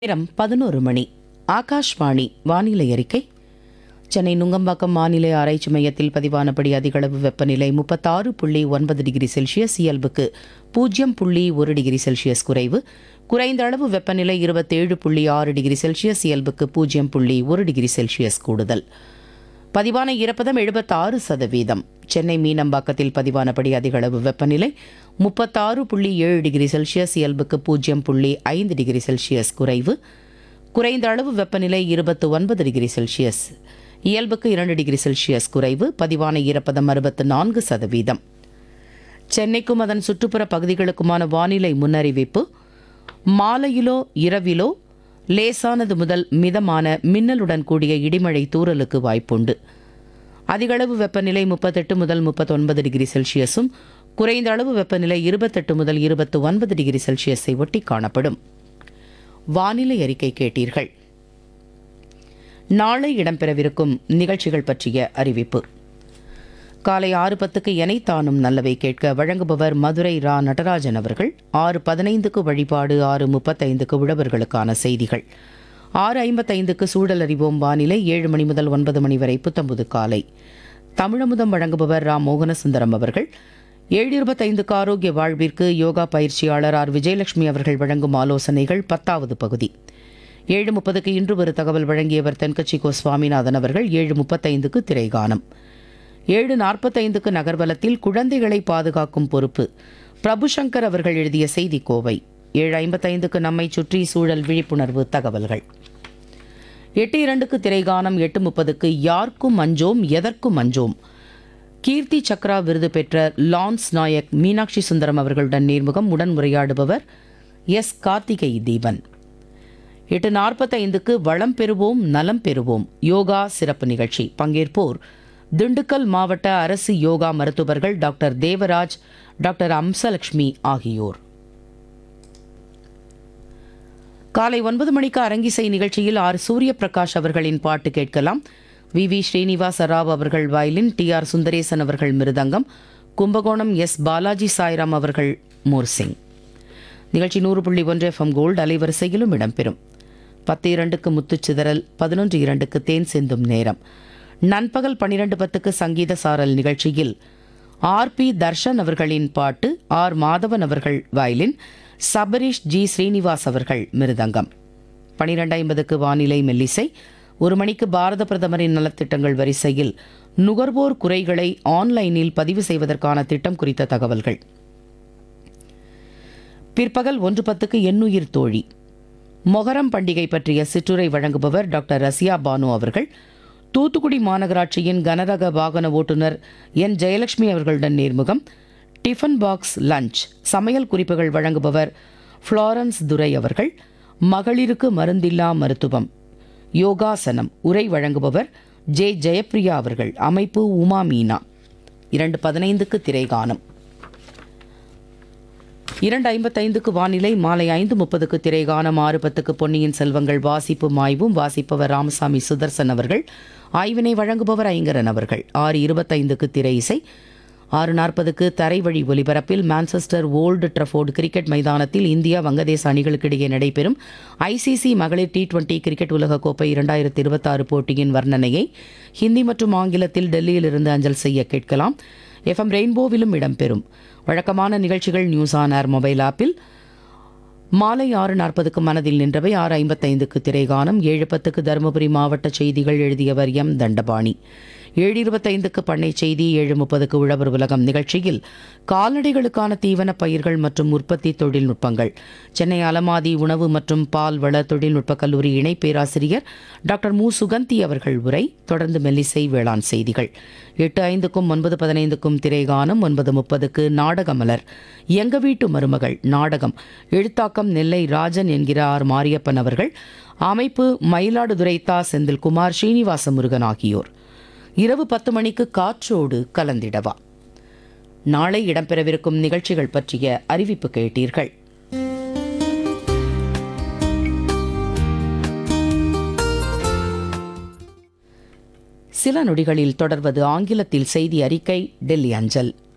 நேரம் பதினோரு மணி ஆகாஷ்வாணி வானிலை அறிக்கை சென்னை நுங்கம்பாக்கம் வானிலை ஆராய்ச்சி மையத்தில் பதிவானபடி அதிகளவு வெப்பநிலை முப்பத்தாறு புள்ளி ஒன்பது டிகிரி செல்சியஸ் இயல்புக்கு பூஜ்ஜியம் புள்ளி ஒரு டிகிரி செல்சியஸ் குறைவு குறைந்த அளவு வெப்பநிலை இருபத்தேழு புள்ளி ஆறு டிகிரி செல்சியஸ் இயல்புக்கு பூஜ்ஜியம் புள்ளி ஒரு டிகிரி செல்சியஸ் கூடுதல் பதிவான ஈரப்பதம் எழுபத்தாறு சதவீதம் சென்னை மீனம்பாக்கத்தில் பதிவானபடி அதிகளவு வெப்பநிலை முப்பத்தாறு புள்ளி ஏழு டிகிரி செல்சியஸ் இயல்புக்கு பூஜ்ஜியம் புள்ளி ஐந்து டிகிரி செல்சியஸ் குறைவு குறைந்த அளவு வெப்பநிலை இருபத்து ஒன்பது டிகிரி செல்சியஸ் இயல்புக்கு இரண்டு டிகிரி செல்சியஸ் குறைவு பதிவான ஈரப்பதம் அறுபத்து நான்கு சதவீதம் சென்னைக்கும் அதன் சுற்றுப்புற பகுதிகளுக்குமான வானிலை முன்னறிவிப்பு மாலையிலோ இரவிலோ லேசானது முதல் மிதமான மின்னலுடன் கூடிய இடிமழை தூறலுக்கு வாய்ப்புண்டு அதிகளவு வெப்பநிலை முப்பத்தெட்டு முதல் முப்பத்தொன்பது டிகிரி செல்சியஸும் குறைந்த அளவு வெப்பநிலை இருபத்தெட்டு முதல் இருபத்து ஒன்பது டிகிரி செல்சியஸை ஒட்டி காணப்படும் வானிலை அறிக்கை கேட்டீர்கள் நாளை இடம்பெறவிருக்கும் நிகழ்ச்சிகள் பற்றிய அறிவிப்பு காலை ஆறு பத்துக்கு எனை தானும் நல்லவை கேட்க வழங்குபவர் மதுரை ரா நடராஜன் அவர்கள் ஆறு பதினைந்துக்கு வழிபாடு ஆறு முப்பத்தைந்துக்கு உழவர்களுக்கான செய்திகள் ஆறு ஐம்பத்தைந்துக்கு சூழல் அறிவோம் வானிலை ஏழு மணி முதல் ஒன்பது மணி வரை புத்தம்புது காலை தமிழமுதம் வழங்குபவர் ரா மோகனசுந்தரம் அவர்கள் ஏழு இருபத்தைந்துக்கு ஆரோக்கிய வாழ்விற்கு யோகா பயிற்சியாளர் ஆர் விஜயலட்சுமி அவர்கள் வழங்கும் ஆலோசனைகள் பத்தாவது பகுதி ஏழு முப்பதுக்கு இன்று ஒரு தகவல் வழங்கியவர் தென்கட்சி கோ சுவாமிநாதன் அவர்கள் ஏழு முப்பத்தைந்துக்கு திரைகானம் ஏழு நாற்பத்தைந்துக்கு நகர்வலத்தில் குழந்தைகளை பாதுகாக்கும் பொறுப்பு பிரபுசங்கர் அவர்கள் எழுதிய செய்தி கோவை ஏழு ஐம்பத்தைந்துக்கு நம்மை சுற்றி சூழல் விழிப்புணர்வு தகவல்கள் எட்டு இரண்டுக்கு திரைகானம் எட்டு முப்பதுக்கு யாருக்கும் அஞ்சோம் எதற்கும் அஞ்சோம் கீர்த்தி சக்ரா விருது பெற்ற லான்ஸ் நாயக் மீனாட்சி சுந்தரம் அவர்களுடன் நேர்முகம் உடன் உரையாடுபவர் எஸ் கார்த்திகை தீபன் எட்டு நாற்பத்தைந்துக்கு வளம் பெறுவோம் நலம் பெறுவோம் யோகா சிறப்பு நிகழ்ச்சி பங்கேற்போர் திண்டுக்கல் மாவட்ட அரசு யோகா மருத்துவர்கள் டாக்டர் தேவராஜ் டாக்டர் அம்சலட்சுமி ஆகியோர் காலை ஒன்பது மணிக்கு அரங்கிசை நிகழ்ச்சியில் ஆர் சூரிய பிரகாஷ் அவர்களின் பாட்டு கேட்கலாம் வி வி ஸ்ரீனிவாச ராவ் அவர்கள் வயலின் டி ஆர் சுந்தரேசன் அவர்கள் மிருதங்கம் கும்பகோணம் எஸ் பாலாஜி சாய்ராம் அவர்கள் மோர்சிங் நிகழ்ச்சி நூறு புள்ளி ஒன்று எஃப்எம் கோல்டு அலைவரிசையிலும் இடம்பெறும் பத்து இரண்டுக்கு முத்துச்சிதறல் பதினொன்று இரண்டுக்கு தேன் சிந்தும் நேரம் நண்பகல் பன்னிரண்டு பத்துக்கு சங்கீத சாரல் நிகழ்ச்சியில் ஆர் பி தர்ஷன் அவர்களின் பாட்டு ஆர் மாதவன் அவர்கள் வயலின் சபரீஷ் ஜி ஸ்ரீனிவாஸ் அவர்கள் மிருதங்கம் பனிரெண்டு ஐம்பதுக்கு வானிலை மெல்லிசை ஒரு மணிக்கு பாரத பிரதமரின் நலத்திட்டங்கள் வரிசையில் நுகர்வோர் குறைகளை ஆன்லைனில் பதிவு செய்வதற்கான திட்டம் குறித்த தகவல்கள் பிற்பகல் ஒன்று பத்துக்கு எண்ணுயிர் தோழி மொஹரம் பண்டிகை பற்றிய சிற்றுரை வழங்குபவர் டாக்டர் ரசியா பானு அவர்கள் தூத்துக்குடி மாநகராட்சியின் கனரக வாகன ஓட்டுநர் என் ஜெயலட்சுமி அவர்களுடன் நேர்முகம் டிஃபன் பாக்ஸ் லஞ்ச் சமையல் குறிப்புகள் வழங்குபவர் ஃப்ளாரன்ஸ் துரை அவர்கள் மகளிருக்கு மருந்தில்லா மருத்துவம் யோகாசனம் உரை வழங்குபவர் ஜே ஜெயப்பிரியா அவர்கள் அமைப்பு உமா மீனா இரண்டு பதினைந்துக்கு திரைகானம் இரண்டு ஐம்பத்தைந்துக்கு வானிலை மாலை ஐந்து முப்பதுக்கு திரைகானம் ஆறு பத்துக்கு பொன்னியின் செல்வங்கள் வாசிப்பு மாய்வும் வாசிப்பவர் ராமசாமி சுதர்சன் அவர்கள் ஆய்வினை வழங்குபவர் ஐங்கரன் அவர்கள் ஆறு இருபத்தைந்துக்கு திரை இசை ஆறு நாற்பதுக்கு தரைவழி ஒலிபரப்பில் மான்செஸ்டர் ஓல்டு ட்ரஃபோர்டு கிரிக்கெட் மைதானத்தில் இந்தியா வங்கதேச அணிகளுக்கிடையே நடைபெறும் ஐசிசி மகளிர் டி டுவெண்டி கிரிக்கெட் உலகக்கோப்பை இரண்டாயிரத்தி இருபத்தாறு போட்டியின் வர்ணனையை ஹிந்தி மற்றும் ஆங்கிலத்தில் டெல்லியிலிருந்து அஞ்சல் செய்ய கேட்கலாம் எஃப்எம் ரெயின்போவிலும் இடம்பெறும் வழக்கமான நிகழ்ச்சிகள் நியூஸ் ஆன் ஏர் மொபைல் ஆப்பில் மாலை ஆறு நாற்பதுக்கு மனதில் நின்றவை ஆறு ஐம்பத்தைந்துக்கு திரைகானம் ஏழு பத்துக்கு தருமபுரி மாவட்ட செய்திகள் எழுதியவர் எம் தண்டபாணி ஏழு இருபத்தைந்துக்கு பண்ணை செய்தி ஏழு முப்பதுக்கு உழவர் உலகம் நிகழ்ச்சியில் கால்நடைகளுக்கான தீவன பயிர்கள் மற்றும் உற்பத்தி தொழில்நுட்பங்கள் சென்னை அலமாதி உணவு மற்றும் பால் வள தொழில்நுட்ப கல்லூரி இணை பேராசிரியர் டாக்டர் மு சுகந்தி அவர்கள் உரை தொடர்ந்து மெல்லிசை வேளாண் செய்திகள் எட்டு ஐந்துக்கும் ஒன்பது பதினைந்துக்கும் திரைகானம் ஒன்பது முப்பதுக்கு நாடகமலர் எங்க வீட்டு மருமகள் நாடகம் எழுத்தாக்கம் நெல்லை ராஜன் என்கிறார் மாரியப்பன் அவர்கள் அமைப்பு மயிலாடுதுறை தா செந்தில்குமார் ஸ்ரீனிவாச முருகன் ஆகியோர் இரவு பத்து மணிக்கு காற்றோடு கலந்திடவா நாளை இடம்பெறவிருக்கும் நிகழ்ச்சிகள் பற்றிய அறிவிப்பு கேட்டீர்கள் சில நொடிகளில் தொடர்வது ஆங்கிலத்தில் செய்தி அறிக்கை டெல்லி அஞ்சல்